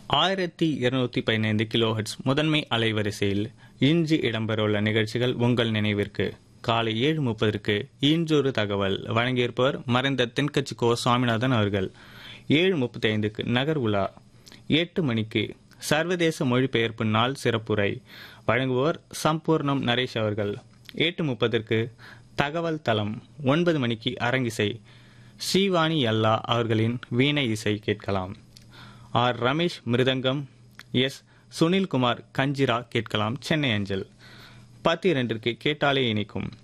ஆயிரத்தி இருநூத்தி பதினைந்து கிலோஹெட்ஸ் முதன்மை அலைவரிசையில் இன்று இடம்பெறவுள்ள நிகழ்ச்சிகள் உங்கள் நினைவிற்கு காலை ஏழு முப்பதற்கு இன்றொரு தகவல் வழங்கியிருப்பவர் மறைந்த தென்கட்சி கோ சுவாமிநாதன் அவர்கள் ஏழு முப்பத்தி ஐந்துக்கு நகர் உலா எட்டு மணிக்கு சர்வதேச மொழிபெயர்ப்பு நாள் சிறப்புரை வழங்குவோர் சம்பூர்ணம் நரேஷ் அவர்கள் எட்டு முப்பதற்கு தகவல் தளம் ஒன்பது மணிக்கு அரங்கிசை ஸ்ரீவாணி அல்லா அவர்களின் வீணை இசை கேட்கலாம் ஆர் ரமேஷ் மிருதங்கம் எஸ் சுனில்குமார் கஞ்சிரா கேட்கலாம் சென்னை அஞ்சல் பத்து இரண்டிற்கு கேட்டாலே இனிக்கும்